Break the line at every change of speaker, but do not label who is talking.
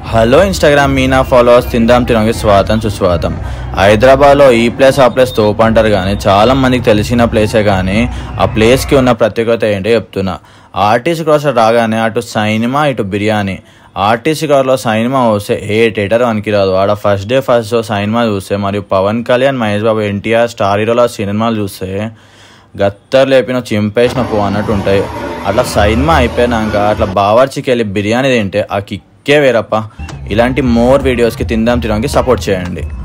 hello Instagram Meena followers తిందాం తినకి స్వాగతం సుస్వాగతం హైదరాబాద్లో ఈ ప్లేస్ ఆ ప్లేస్ తోపు అంటారు కానీ చాలా మందికి తెలిసిన ప్లేసే కానీ ఆ ప్లేస్కి ఉన్న ప్రత్యేకత ఏంటో చెప్తున్నా ఆర్టీసీ క్రాస్ రాగానే అటు సైనిమా ఇటు బిర్యానీ ఆర్టీసీ కార్లో సైనిమా వస్తే ఏ థియేటర్ వనికి రాదు ఆడ first day first show cinema చూస్తే మరియు పవన్ కళ్యాణ్ మహేష్ బాబు ఎన్టీఆర్ స్టార్ హీరోల సినిమాలు చూస్తే గత్తర్ లేపిన చింపేసిన పో అన్నట్టు ఉంటాయి అట్లా సైన్మా అయిపోయినాక అట్లా బావర్చికి వెళ్ళి బిర్యానీ తింటే ఆ కిక్కే వేరప్ప ఇలాంటి మోర్ వీడియోస్కి తిందాం తినడానికి సపోర్ట్ చేయండి